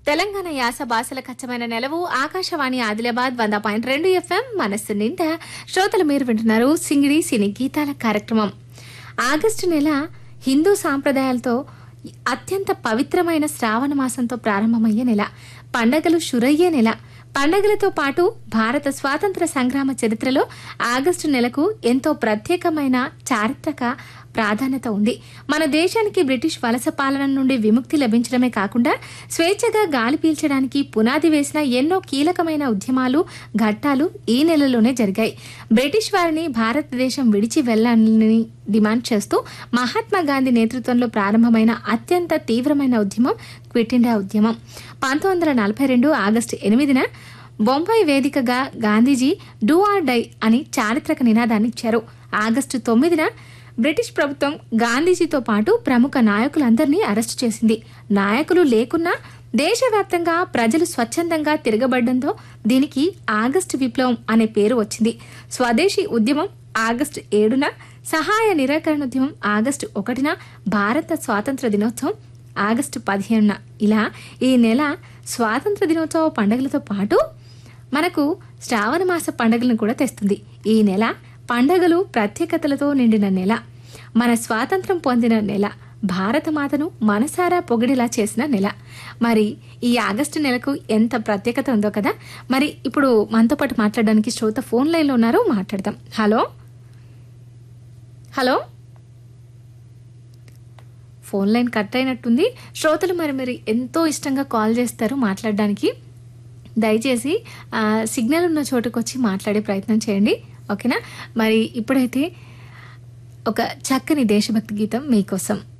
తెలంగాణ యాస భాషల కచ్చమైన నెలవు ఆకాశవాణి ఆదిలాబాద్ వంద పాయింట్ రెండు ఎఫ్ఎం మనస్సు నిండా శ్రోతలు మీరు వింటున్నారు సింగిడి సినీ గీతాల కార్యక్రమం ఆగస్టు నెల హిందూ సాంప్రదాయాలతో అత్యంత పవిత్రమైన శ్రావణ మాసంతో ప్రారంభమయ్యే నెల పండగలు షురయ్యే నెల పండగలతో పాటు భారత స్వాతంత్ర సంగ్రామ చరిత్రలో ఆగస్టు నెలకు ఎంతో ప్రత్యేకమైన చారిత్రక ప్రాధాన్యత ఉంది మన దేశానికి బ్రిటిష్ వలస పాలన నుండి విముక్తి లభించడమే కాకుండా స్వేచ్ఛగా గాలి పీల్చడానికి పునాది వేసిన ఎన్నో కీలకమైన ఉద్యమాలు ఘట్టాలు ఈ నెలలోనే జరిగాయి బ్రిటిష్ వారిని భారతదేశం విడిచి వెళ్లాలని డిమాండ్ చేస్తూ మహాత్మా గాంధీ నేతృత్వంలో ప్రారంభమైన అత్యంత తీవ్రమైన ఉద్యమం క్విట్ ఇండియా ఉద్యమం పంతొమ్మిది వందల నలభై రెండు ఆగస్టు ఎనిమిదిన బొంబాయి వేదికగా గాంధీజీ డూ ఆర్ డై అని చారిత్రక నినాదాన్ని ఇచ్చారు ఆగస్టు తొమ్మిదిన బ్రిటిష్ ప్రభుత్వం గాంధీజీతో పాటు ప్రముఖ నాయకులందరినీ అరెస్టు చేసింది నాయకులు లేకున్నా దేశవ్యాప్తంగా ప్రజలు స్వచ్ఛందంగా తిరగబడడంతో దీనికి ఆగస్టు విప్లవం అనే పేరు వచ్చింది స్వదేశీ ఉద్యమం ఆగస్టు ఏడున సహాయ నిరాకరణ ఉద్యమం ఆగస్టు ఒకటిన భారత స్వాతంత్ర దినోత్సవం ఆగస్టు పదిహేనున ఇలా ఈ నెల స్వాతంత్ర దినోత్సవ పండుగలతో పాటు మనకు శ్రావణ మాస పండుగలను కూడా తెస్తుంది ఈ నెల పండగలు ప్రత్యేకతలతో నిండిన నెల మన స్వాతంత్రం పొందిన నెల భారతమాతను మనసారా పొగిడిలా చేసిన నెల మరి ఈ ఆగస్టు నెలకు ఎంత ప్రత్యేకత ఉందో కదా మరి ఇప్పుడు మనతో పాటు మాట్లాడడానికి శ్రోత ఫోన్ లైన్లో ఉన్నారు మాట్లాడదాం hello hello phone line cut అయినట్టుంది శ్రోతలు మరి మరి ఎంతో ఇష్టంగా కాల్ చేస్తారు మాట్లాడడానికి దయచేసి ఆ, సిగ్నల్ ఉన్న చోటుకు వచ్చి మాట్లాడే ప్రయత్నం చేయండి ఓకేనా మరి ఇప్పుడైతే ఒక చక్కని దేశభక్తి గీతం మీకోసం